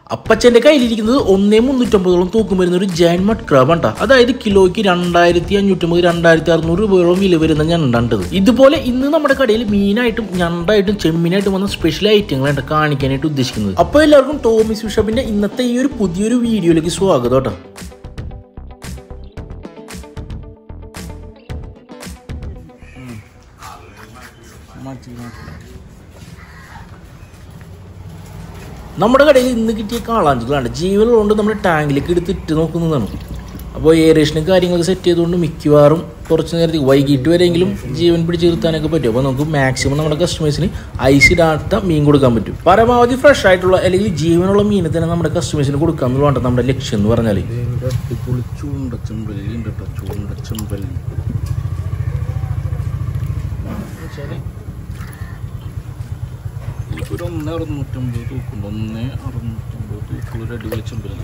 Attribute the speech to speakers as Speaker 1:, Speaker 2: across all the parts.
Speaker 1: അപ്പച്ചൻ്റെ കയ്യിലിരിക്കുന്നത് ഒന്നേ മുന്നൂറ്റമ്പതോളം തൂക്കം വരുന്ന ഒരു ജൈൻ മഡ് ക്രാബ് ആണ് അതായത് കിലോയ്ക്ക് രണ്ടായിരത്തി അഞ്ഞൂറ്റമ്പത് രണ്ടായിരത്തി അറുന്നൂറ് രൂപയോളം വില വരുന്ന ഞണ്ടത് ഇതുപോലെ ഇന്ന് നമ്മുടെ കടയിൽ മീനായിട്ടും ഞണ്ടായിട്ടും ചെമ്മീനായിട്ടും വന്ന സ്പെഷ്യൽ ഐറ്റങ്ങളാണ് കാണിക്കാനായിട്ട് ഉദ്ദേശിക്കുന്നത് അപ്പോൾ എല്ലാവർക്കും ടോമിസ് ബിഷപ്പിന്റെ ഇന്നത്തെ ഈ ഒരു പുതിയൊരു വീഡിയോയിലേക്ക് സ്വാഗതം കേട്ടോ നമ്മുടെ കടയിൽ ഇന്ന് കിട്ടിയ കാളാഞ്ചികളാണ് ജീവനുള്ളതുകൊണ്ട് നമ്മൾ ടാങ്കിലേക്ക് എടുത്ത് ഇട്ട് നോക്കുന്നതാണ് അപ്പോൾ ഏറേഷനും കാര്യങ്ങളൊക്കെ സെറ്റ് ചെയ്തുകൊണ്ട് മിക്കവാറും കുറച്ച് നേരത്തേക്ക് വൈകിട്ട് വരെയെങ്കിലും ജീവൻ പിടിച്ച് നിർത്താനൊക്കെ പറ്റും അപ്പോൾ നമുക്ക് മാക്സിമം നമ്മുടെ കസ്റ്റമേഴ്സിന് ഐസ് ഇടാത്ത മീൻ കൊടുക്കാൻ പറ്റും പരമാവധി ഫ്രഷ് ആയിട്ടുള്ള അല്ലെങ്കിൽ ജീവനുള്ള മീനെ തന്നെ നമ്മുടെ കസ്റ്റമേഴ്സിന് കൊടുക്കുക എന്നുള്ളതാണ് നമ്മുടെ ലക്ഷ്യം എന്ന് പറഞ്ഞാൽ അടിപൊളി ചൂണ്ടച്ചമ്പല്ലി ഉണ്ട് കേട്ടോ ചൂണ്ടച്ചമ്പല്ലി ഒരു ഒന്ന് അറുന്നൂറ്റമ്പത് തൂക്കുണ്ട് ഒന്ന് അറുന്നൂറ്റമ്പത് തൂക്കുള്ള ഒരു അടിപൊളി ചെമ്പല്ലി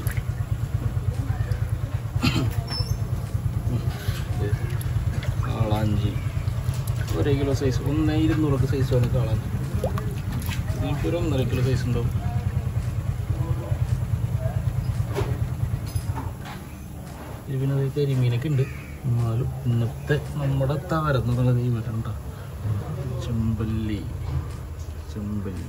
Speaker 1: കാളാഞ്ചി ഒരേ കിലോ സൈസ് ഒന്ന് ഇരുന്നൂറൊക്കെ സൈസാണ് കാളാഞ്ചി ഇതിപ്പോൾ ഒരു ഒന്നര കിലോ സൈസ് ഉണ്ടാവും ഇതിനത് കരിമീനൊക്കെ ഉണ്ട് എന്നാലും ഇന്നത്തെ നമ്മുടെ താരന്നുള്ളത് ഈ വീടുണ്ടോ ചെമ്പല്ലി ചെമ്പല്ലി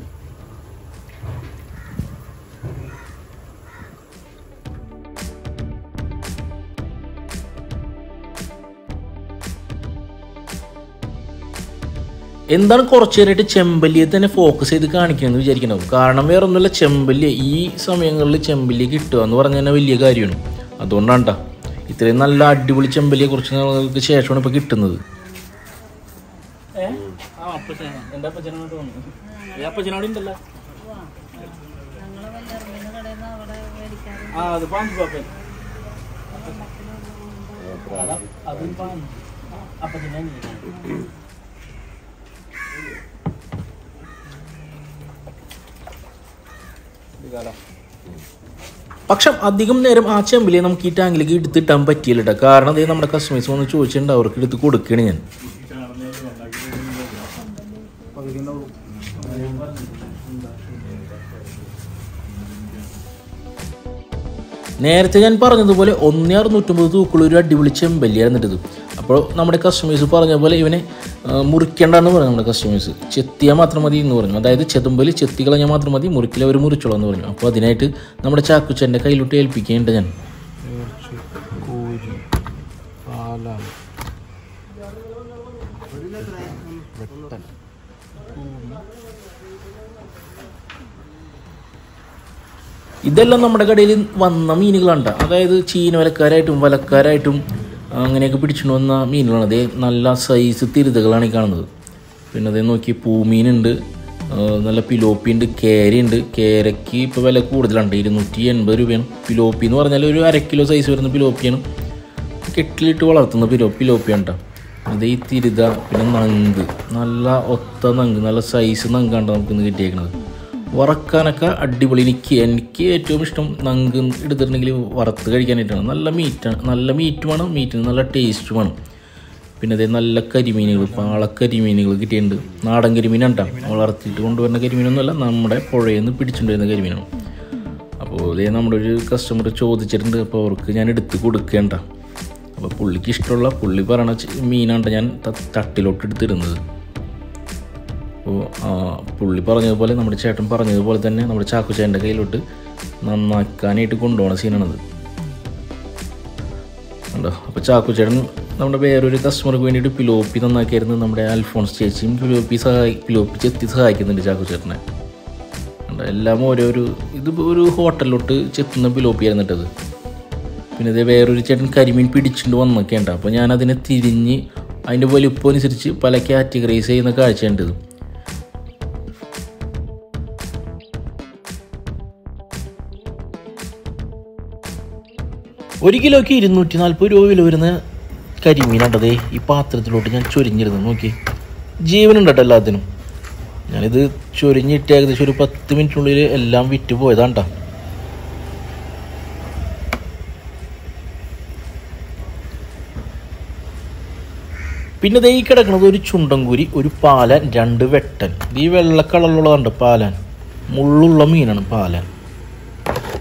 Speaker 1: എന്താണ് കുറച്ചു നേരമായിട്ട് ചെമ്പല്ലിയെ തന്നെ ഫോക്കസ് ചെയ്ത് കാണിക്കണമെന്ന് വിചാരിക്കണം കാരണം വേറെ ഒന്നുമില്ല ചെമ്പല്ലി ഈ സമയങ്ങളിൽ ചെമ്പല്ലി കിട്ടുക എന്ന് പറഞ്ഞാൽ തന്നെ വലിയ കാര്യമാണ് അതുകൊണ്ടാണ് ട്ടാ. ഇത്രയും നല്ല അടിപൊളി ചെമ്പല്ലിയെ കുറച്ച് നാളുകൾക്ക് ശേഷമാണ് ഇപ്പോൾ കിട്ടുന്നത് അപ്പച്ചനോട് ഉണ്ടല്ലോ
Speaker 2: ഞങ്ങള് വല്ലറിഞ്ഞ കടയിൽ നിന്ന് അവിടെ മേടിക്കാറ്
Speaker 1: ആ അത് പാമ്പ് പാപ്പൻ അതും പാമ്പ് അപ്പച്ചനെ പക്ഷെ അധികം നേരം ആ ചെമ്പിലെ നമുക്ക് ഈ ടാങ്കിലേക്ക് എടുത്തിട്ടാൻ പറ്റിയില്ല കേട്ടോ കാരണം അതേ നമ്മുടെ കസ്റ്റമേഴ്സ് വന്ന് ചോദിച്ചിട്ടുണ്ട് അവർക്ക് എടുത്ത് കൊടുക്കുകയാണ് ഞാൻ നേരത്തെ ഞാൻ പറഞ്ഞതുപോലെ ഒന്നേ അറുന്നൂറ്റമ്പത് തൂക്കുള്ള ഒരു അടിപൊളി ചെമ്പല്ലിയായിരുന്നു ഇത് അപ്പോൾ നമ്മുടെ കസ്റ്റമേഴ്സ് പറഞ്ഞ പോലെ ഇവനെ ആ, മുറിക്കേണ്ടെന്ന് പറഞ്ഞു നമ്മുടെ കസ്റ്റമേഴ്സ് ചെത്തിയാൽ മാത്രം മതി എന്ന് പറഞ്ഞു അതായത് ചെതുമ്പല് ചെത്തി കളഞ്ഞാൽ മാത്രം മതി മുറിക്കൽ അവർ മുറിച്ചോളാം എന്ന് പറഞ്ഞു അപ്പോൾ അതിനായിട്ട് നമ്മുടെ ചാക്കുച്ചൻ്റെ കയ്യിലോട്ട് ഏൽപ്പിക്കേണ്ട ഞാൻ ഇതെല്ലാം നമ്മുടെ കടയിൽ വന്ന മീനുകളാണ് അതായത് ചീന വലക്കാരായിട്ടും വലക്കാരായിട്ടും അങ്ങനെയൊക്കെ പിടിച്ചുകൊണ്ട് വന്ന മീനുകളാണ് അതേ നല്ല സൈസ് തിരുതകളാണ് ഈ കാണുന്നത് പിന്നെ അതേ നോക്കി പൂമീനുണ്ട് ആ, നല്ല പിലോപ്പി ഉണ്ട് കേരയുണ്ട് കേരയ്ക്ക് ഇപ്പോൾ വില കൂടുതലാണ് ഇരുന്നൂറ്റി എൺപത് രൂപയാണ് പിലോപ്പി എന്ന് പറഞ്ഞാൽ ഒരു അര കിലോ സൈസ് വരുന്ന പിലോപ്പിയാണ് കെട്ടിലിട്ട് വളർത്തുന്ന പിലോ പിലോപ്പിയാണ് കേട്ടോ അത് ഈ തിരുത പിന്നെ നങ്ക് നല്ല ഒത്ത നങ്ക് നല്ല സൈസ് നങ്കാണ് നമുക്കിന്ന് കിട്ടിയേക്കുന്നത് വറക്കാനൊക്കെ അടിപൊളി എനിക്ക് എനിക്ക് ഏറ്റവും ഇഷ്ടം നങ്ക് എടുത്തിട്ടുണ്ടെങ്കിൽ വറുത്ത് കഴിക്കാനായിട്ടാണ് നല്ല മീറ്റാണ് നല്ല മീറ്റുമാണ് മീറ്റിന് നല്ല ടേസ്റ്റുമാണ് പിന്നെ അതേ നല്ല കരിമീനുകൾ പാളക്കരിമീനുകൾ കിട്ടിയിട്ടുണ്ട് നാടൻ കരിമീനാണ് കേട്ടോ വളർത്തിയിട്ട് കൊണ്ടുവരുന്ന കരിമീനൊന്നുമല്ല നമ്മുടെ പുഴയിൽ നിന്ന് പിടിച്ചുകൊണ്ട് വരുന്ന കരിമീനാണ് അപ്പോൾ ഇതേ നമ്മുടെ ഒരു കസ്റ്റമർ ചോദിച്ചിട്ടുണ്ട് അപ്പോൾ അവർക്ക് ഞാൻ എടുത്ത് കൊടുക്കേണ്ട അപ്പോൾ പുള്ളിക്ക് ഇഷ്ടമുള്ള പുള്ളി പറയണ ചെ- മീനാണ് ഞാൻ ത- തട്ടിലോട്ട് എടുത്തിരുന്നത് അപ്പോൾ ആ, പുള്ളി പറഞ്ഞതുപോലെ നമ്മുടെ ചേട്ടൻ പറഞ്ഞതുപോലെ തന്നെ നമ്മുടെ ചാക്കുച്ചേൻ്റെ കയ്യിലോട്ട് നന്നാക്കാനായിട്ട് കൊണ്ടുപോകണ സീനാണത് ഉണ്ടോ അപ്പോൾ ചാക്കുച്ചേട്ടൻ നമ്മുടെ വേറൊരു കസ്റ്റമർക്ക് വേണ്ടിയിട്ട് പിലോപ്പി നന്നാക്കിയായിരുന്നു നമ്മുടെ അൽഫോൺസ് ചേച്ചിയും പിലോപ്പി സഹായി പിലോപ്പി ചെത്തി സഹായിക്കുന്നുണ്ട് ചാക്കുച്ചേട്ടനെ ഉണ്ട് എല്ലാം ഓരോരു ഇത് ഒരു ഹോട്ടലിലോട്ട് ചെത്തുന്ന പിലോപ്പി ആയിരുന്നു ഇട്ടത് പിന്നെ ഇതേ വേറൊരു ചേട്ടൻ കരിമീൻ പിടിച്ചുകൊണ്ട് വന്നൊക്കെ ഉണ്ട് അപ്പോൾ ഞാൻ അതിനെ തിരിഞ്ഞ് അതിൻ്റെ വലുപ്പം അനുസരിച്ച് പല കാറ്റഗറൈസ് ചെയ്യുന്ന കാഴ്ചയുണ്ട് ഇത് ഒരു കിലോയ്ക്ക് ഇരുന്നൂറ്റി നാൽപ്പത് രൂപ വില വരുന്ന കരിമീനാണ്ടതേ ഈ പാത്രത്തിലോട്ട് ഞാൻ ചൊരിഞ്ഞിരുന്നു നോക്കി ജീവനുണ്ട് കേട്ടോ എല്ലാത്തിനും ഞാനിത് ചൊരിഞ്ഞിട്ട് ഏകദേശം ഒരു പത്ത് മിനിറ്റിനുള്ളിൽ എല്ലാം വിറ്റ് പോയതാണ്ടാ പിന്നെ ദേ ഈ കിടക്കുന്നത് ഒരു ചുണ്ടൻകുരി ഒരു പാലാൻ രണ്ട് വെട്ടൻ ഇത് ഈ വെള്ള കളറിലുള്ളതുണ്ട് പാലാൻ മുള്ളുള്ള മീനാണ് പാലാൻ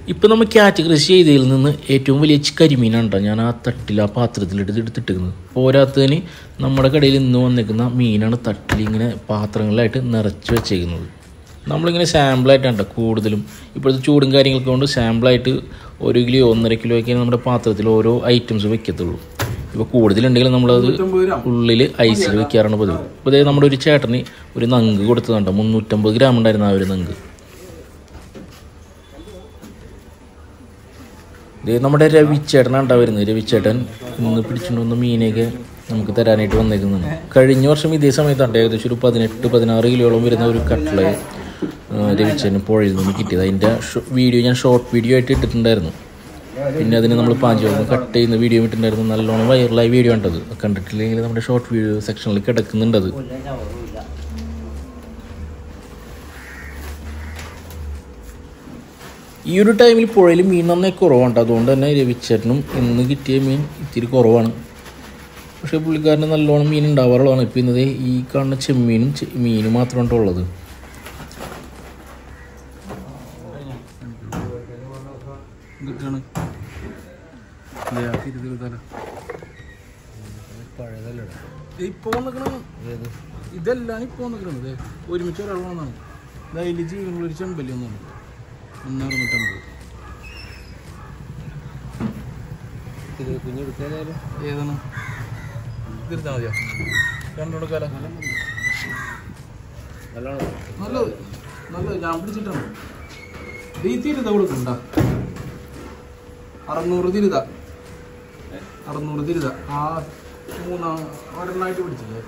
Speaker 1: ഇപ്പം നമ്മൾ കാറ്റഗറൈസ് ചെയ്തതിൽ നിന്ന് ഏറ്റവും വലിയ ചി- കരിമീനാണ് കേട്ടോ ഞാൻ ആ തട്ടിൽ ആ പാത്രത്തിലെടുത്ത് എടുത്തിട്ടിരിക്കുന്നത് പോരാത്തതിന് നമ്മുടെ കടയിൽ ഇന്ന് വന്നിരിക്കുന്ന മീനാണ് തട്ടിൽ ഇങ്ങനെ പാത്രങ്ങളിലായിട്ട് നിറച്ച് വെച്ചേക്കുന്നത് നമ്മളിങ്ങനെ സാമ്പിളായിട്ടാണ് കേട്ടോ കൂടുതലും ഇപ്പോഴത്തെ ചൂടും കാര്യങ്ങളൊക്കെ കൊണ്ട് സാമ്പിളായിട്ട് ഒരു കിലോ ഒന്നര കിലോ ഒക്കെ നമ്മുടെ പാത്രത്തിൽ ഓരോ ഐറ്റംസ് വെക്കത്തുള്ളൂ ഇപ്പോൾ കൂടുതലുണ്ടെങ്കിൽ നമ്മളത് ഉള്ളിൽ ഐസിൽ വെക്കാറാണ് പതിവ് ഇപ്പോൾ ഇതേ നമ്മുടെ ഒരു ചേട്ടന് ഒരു നങ്ക് കൊടുത്തതുണ്ട് മുന്നൂറ്റമ്പത് ഗ്രാം ഉണ്ടായിരുന്നു ആ ഒരു നങ്ക് ഇത് നമ്മുടെ രവിച്ചേട്ടനാണ് ഉണ്ടാ വരുന്നത് രവിച്ചേട്ടൻ ഇന്ന് പിടിച്ചുകൊണ്ട് വന്ന മീനൊക്കെ നമുക്ക് തരാനായിട്ട് വന്നേക്കുന്നതാണ് കഴിഞ്ഞ വർഷം ഇതേ സമയത്താണ് ഏകദേശം ഒരു പതിനെട്ട് പതിനാറ് കിലോളം വരുന്ന ഒരു കട്ട്ള രവിച്ചേട്ടന് പുഴയിൽ നിന്ന് കിട്ടിയത് അതിൻ്റെ വീഡിയോ ഞാൻ ഷോർട്ട് വീഡിയോ ആയിട്ട് ഇട്ടിട്ടുണ്ടായിരുന്നു പിന്നെ അതിന് നമ്മൾ പാഞ്ചു വന്ന് കട്ട് ചെയ്യുന്ന വീഡിയോ ഇട്ടിട്ടുണ്ടായിരുന്നു നല്ലോണം വൈറലായ വീഡിയോ ഉണ്ടത് കണ്ടിട്ടില്ലെങ്കിൽ നമ്മുടെ ഷോർട്ട് വീഡിയോ സെക്ഷനിൽ കിടക്കുന്നുണ്ടത് ഈ ഒരു ടൈമിൽ പുഴയിൽ മീൻ നന്നായി കുറവാണ് അതുകൊണ്ട് തന്നെ രവിച്ചേട്ടനും ഇന്ന് കിട്ടിയ മീൻ ഇത്തിരി കുറവാണ് പക്ഷേ പുള്ളിക്കാരന് നല്ലോണം മീൻ ഉണ്ടാവാറുള്ളതാണ് ഇപ്പം ഇന്നത് ഈ കാണുന്ന ചെമ്മീനും ചെ- മീനും മാത്രമാണ് ഉള്ളത്
Speaker 3: എന്തൊക്കെയാണ് ഇപ്പൊ വന്നിക്കണ ഇതെല്ലാം ഇപ്പൊ വന്നിക്കണത് ഒരുമിച്ച് ഒരാൾ വന്നാണ് അതിൽ ജീവനുള്ള ഒരു ചെമ്പല്ലി ഒന്നാണ് ഒന്നറുന്നൂറ്റമ്പത് ഏതാണ് തീർത്താ മതിയോ കണ്ടുകൊടുക്കാല നല്ലത് നല്ലത് ഞാൻ പിടിച്ചിട്ടാണ് ഇത് ഈ തിരുത കൊടുക്കണ്ട അറുന്നൂറ് തിരുത അറുന്നൂറ് തിരുത ആ മൂന്നാം ഒരെണ്ണമായിട്ട് പിടിച്ചില്ലേ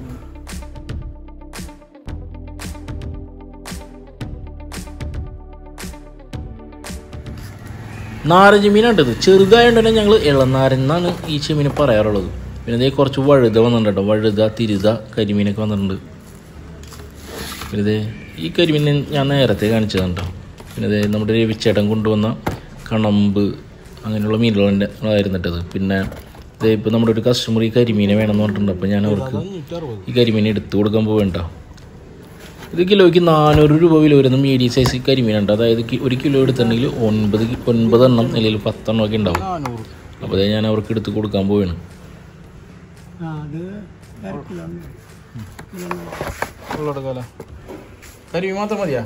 Speaker 1: നാരഞ്ച് മീനാണ്ടത് ചെറുതായതുകൊണ്ട് തന്നെ ഞങ്ങൾ ഇളനാരെന്നാണ് ഈ ചെമ്മീനെ പറയാറുള്ളത് പിന്നെ ഇതേ കുറച്ച് വഴുത വന്നിട്ടുണ്ട് കേട്ടോ വഴുത തിരുത കരിമീനൊക്കെ വന്നിട്ടുണ്ട് പിന്നെ ഇതേ ഈ കരിമീൻ ഞാൻ നേരത്തെ കാണിച്ചതാണ് കേട്ടോ പിന്നെ ഇതേ നമ്മുടെ രവിച്ചേട്ടൻ കൊണ്ടുവന്ന കണമ്പ് അങ്ങനെയുള്ള മീനുകളായിരുന്നിട്ടത് പിന്നെ ഇതേ ഇപ്പോൾ നമ്മുടെ ഒരു കസ്റ്റമർ ഈ കരിമീനെ വേണമെന്ന് പറഞ്ഞിട്ടുണ്ട് അപ്പോൾ ഞാൻ അവർക്ക് ഈ കരിമീൻ എടുത്തു കൊടുക്കാൻ പോവേണ്ട ഇത് കിലോയ്ക്ക് നാനൂറ് രൂപ വില വരുന്ന മീഡിയം സൈസ് കരിമീനുണ്ട് അതായത് കി- ഒരു കിലോ എടുത്തിട്ടുണ്ടെങ്കിൽ ഒൻപത് കി- ഒൻപതെണ്ണം അല്ലെങ്കിൽ പത്തെണ്ണം ഒക്കെ ഉണ്ടാവും
Speaker 3: നാനൂറ്
Speaker 1: അപ്പോൾ അത് ഞാൻ അവർക്ക് എടുത്ത് കൊടുക്കാൻ പോവാണ്
Speaker 3: ഉള്ളടക്കാല കരിമീൻ മാത്രം മതിയാ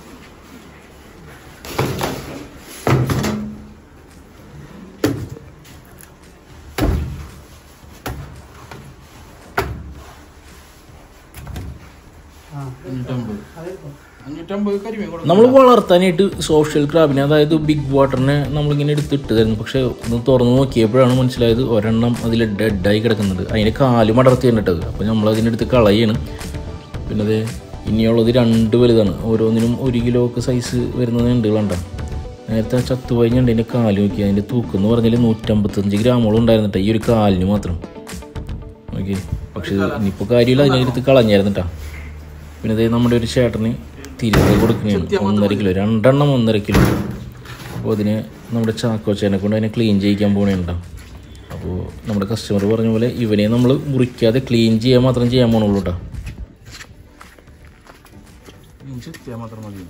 Speaker 3: അഞ്ഞൂറ്റമ്പത് അഞ്ഞൂറ്റമ്പത് കരിമീൻ കൊടുക്കും
Speaker 1: നമ്മൾ വളർത്താനായിട്ട് സോഷ്യൽ ക്രാബിനെ അതായത് ബിഗ് വാട്ടറിനെ നമ്മളിങ്ങനെ എടുത്തിട്ട് തരുന്നു പക്ഷേ ഒന്ന് തുറന്ന് നോക്കിയപ്പോഴാണ് മനസ്സിലായത് ഒരെണ്ണം അതിൽ ഡെഡായി കിടക്കുന്നുണ്ട് അതിന് കാല് മടർത്തി കണ്ടിട്ടത് അപ്പോൾ നമ്മൾ അതിനെടുത്ത് കളയാണ് പിന്നെ അത് ഇനിയുള്ളത് രണ്ട് വലുതാണ് ഓരോന്നിനും ഒരു കിലോ ഒക്കെ സൈസ് വരുന്ന ഞണ്ടുകളുണ്ട നേരത്തെ ആ ചത്തുപോയി ഞണ്ടിൻ്റെ കാല് നോക്കി അതിൻ്റെ തൂക്കം എന്ന് പറഞ്ഞാൽ നൂറ്റമ്പത്തഞ്ച് ഗ്രാമോളം ഉണ്ടായിരുന്നിട്ടാ ഈ ഒരു കാലിന് മാത്രം ഓക്കെ പക്ഷേ ഇനിയിപ്പോൾ കാര്യമില്ല അതിനെടുത്ത് കളഞ്ഞായിരുന്നിട്ടാ പിന്നെ ഇതേ നമ്മുടെ ഒരു ചേട്ടന് തിരികെ കൊടുക്കുന്നതാണ് ഒന്നര കിലോ രണ്ടെണ്ണം ഒന്നര കിലോ അപ്പോൾ അതിന് നമ്മുടെ ചാക്കോച്ചേനെ കൊണ്ട് അതിനെ ക്ലീൻ ചെയ്യിക്കാൻ പോകണുണ്ടാവും അപ്പോൾ നമ്മുടെ കസ്റ്റമർ പറഞ്ഞ പോലെ ഇവനെ നമ്മൾ മുറിക്കാതെ ക്ലീൻ ചെയ്യാൻ മാത്രം ചെയ്യാൻ പോകണുള്ളൂ കേട്ടോ
Speaker 3: മീൻ ചെത്തിയാൽ മാത്രം മതി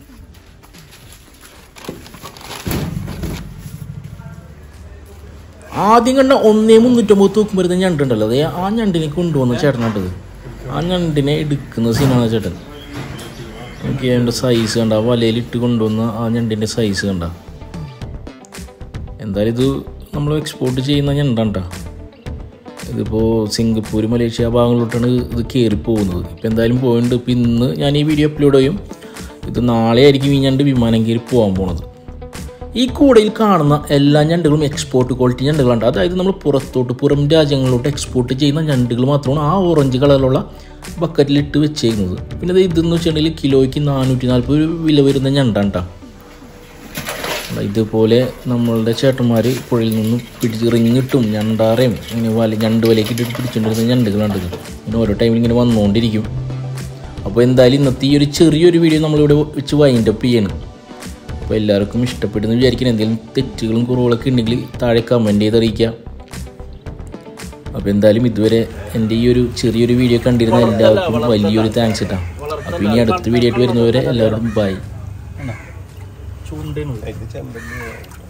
Speaker 1: ആദ്യം കണ്ട ഒന്നേ മുന്നൂറ്റമ്പത് തൂക്കം വരുന്ന ഞണ്ടുണ്ടല്ലോ അതേ ആ ഞണ്ടിനെ കൊണ്ടുവന്ന ചേട്ടനാട്ടത് ആ ഞണ്ടിനെ എടുക്കുന്ന സീനാണ് ചേട്ടൻ എനിക്ക് അതിൻ്റെ സൈസ് കണ്ട ആ വലയിലിട്ട് കൊണ്ടുവന്ന ആ ഞണ്ടിൻ്റെ സൈസ് കണ്ട എന്തായാലും ഇത് നമ്മൾ എക്സ്പോർട്ട് ചെയ്യുന്ന ഞണ്ടാണ്ട ഇതിപ്പോൾ സിംഗപ്പൂർ മലേഷ്യ ഭാഗങ്ങളിലോട്ടാണ് ഇത് കയറി പോകുന്നത് ഇപ്പം എന്തായാലും പോയിട്ടുണ്ട് ഇപ്പം ഇന്ന് ഞാൻ ഈ വീഡിയോ അപ്ലോഡ് ചെയ്യും ഇത് നാളെ ആയിരിക്കും ഈ ഞണ്ട് വിമാനം കയറി പോകാൻ പോണത് ഈ കൂടയിൽ കാണുന്ന എല്ലാ ഞണ്ടുകളും എക്സ്പോർട്ട് ക്വാളിറ്റി ഞണ്ടുകളാണ് അതായത് നമ്മൾ പുറത്തോട്ട് പുറം രാജ്യങ്ങളിലോട്ട് എക്സ്പോർട്ട് ചെയ്യുന്ന ഞണ്ടുകൾ മാത്രമാണ് ആ ഓറഞ്ച് കളറിലുള്ള ബക്കറ്റിലിട്ട് വെച്ചേക്കുന്നത് പിന്നെ ഇത് ഇതെന്ന് വെച്ചിട്ടുണ്ടെങ്കിൽ കിലോയ്ക്ക് നാനൂറ്റി നാൽപ്പത് രൂപ വില വരുന്ന ഞണ്ടാണ് ട്ടോ. ഇതുപോലെ നമ്മളുടെ ചേട്ടന്മാർ പുഴയിൽ നിന്നും പിടിച്ച് റിങ്ങിട്ടും ഞണ്ടാറേയും ഇങ്ങനെ വല ഞണ്ട് വലയൊക്കെ ഇട്ടിട്ട് പിടിച്ചുകൊണ്ടിരുന്ന ഞണ്ടുകളാണ് ഇത് ഇങ്ങനെ ഓരോ ടൈമിൽ ഇങ്ങനെ വന്നുകൊണ്ടിരിക്കും അപ്പോൾ എന്തായാലും ഇന്നത്തെ ഈ ഒരു ചെറിയൊരു വീഡിയോ നമ്മളിവിടെ വെച്ച് വൈൻഡ് അപ്പ് ചെയ്യണം അപ്പോൾ എല്ലാവർക്കും ഇഷ്ടപ്പെടുന്നു വിചാരിക്കണം എന്തെങ്കിലും തെറ്റുകളും കുറവുകളൊക്കെ ഉണ്ടെങ്കിൽ താഴെ കമൻറ്റ് ചെയ്ത് അറിയിക്കുക അപ്പോൾ എന്തായാലും ഇതുവരെ എൻ്റെ ഈ ഒരു ചെറിയൊരു വീഡിയോ കണ്ടിരുന്ന എല്ലാവർക്കും വലിയൊരു താങ്ക്സ് ഇട്ടാ അപ്പോൾ ഇനി അടുത്ത വീഡിയോ ആയിട്ട് വരുന്നവരെ എല്ലാവരും ബൈ ചൂണ്ടയാണ്
Speaker 4: ഇത് ചെമ്പല്ലി